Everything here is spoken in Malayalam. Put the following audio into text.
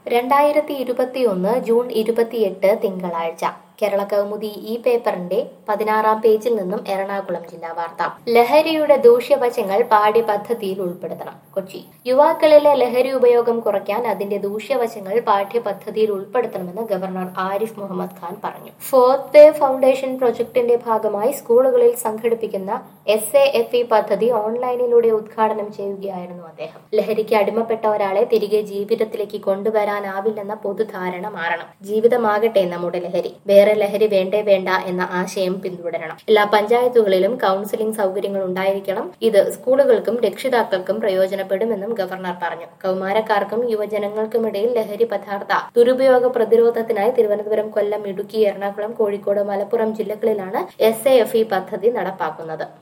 രണ്ടായിരത്തി ഇരുപത്തിയൊന്ന് ജൂൺ ഇരുപത്തിയെട്ട് തിങ്കളാഴ്ച കേരള കൗമുദി ഈ പേപ്പറിന്റെ പതിനാറാം പേജിൽ നിന്നും എറണാകുളം ജില്ലാ വാർത്ത ലഹരിയുടെ ദൂഷ്യവശങ്ങൾ പാഠ്യപദ്ധതിയിൽ ഉൾപ്പെടുത്തണം കൊച്ചി യുവാക്കളിലെ ലഹരി ഉപയോഗം കുറയ്ക്കാൻ അതിന്റെ ദൂഷ്യവശങ്ങൾ പാഠ്യപദ്ധതിയിൽ ഉൾപ്പെടുത്തണമെന്ന് ഗവർണർ ആരിഫ് മുഹമ്മദ് ഖാൻ പറഞ്ഞു ഫോർത്ത് വേ ഫൗണ്ടേഷൻ പ്രൊജക്ടിന്റെ ഭാഗമായി സ്കൂളുകളിൽ സംഘടിപ്പിക്കുന്ന എസ് എ എഫ് ഇ പദ്ധതി ഓൺലൈനിലൂടെ ഉദ്ഘാടനം ചെയ്യുകയായിരുന്നു അദ്ദേഹം ലഹരിക്ക് അടിമപ്പെട്ട ഒരാളെ തിരികെ ജീവിതത്തിലേക്ക് കൊണ്ടുവരാനാവില്ലെന്ന പൊതുധാരണ മാറണം ജീവിതമാകട്ടെ നമ്മുടെ ലഹരി വേറെ ലഹരി വേണ്ടേ വേണ്ട എന്ന ആശയം പിന്തുടരണം എല്ലാ പഞ്ചായത്തുകളിലും കൌൺസിലിംഗ് സൗകര്യങ്ങൾ ഉണ്ടായിരിക്കണം ഇത് സ്കൂളുകൾക്കും രക്ഷിതാക്കൾക്കും പ്രയോജനപ്പെടുമെന്നും ഗവർണർ പറഞ്ഞു കൌമാരക്കാർക്കും യുവജനങ്ങൾക്കുമിടയിൽ ലഹരി പദാർത്ഥ ദുരുപയോഗ പ്രതിരോധത്തിനായി തിരുവനന്തപുരം കൊല്ലം ഇടുക്കി എറണാകുളം കോഴിക്കോട് മലപ്പുറം ജില്ലകളിലാണ് എസ് എ എഫ് ഇ പദ്ധതി നടപ്പാക്കുന്നത്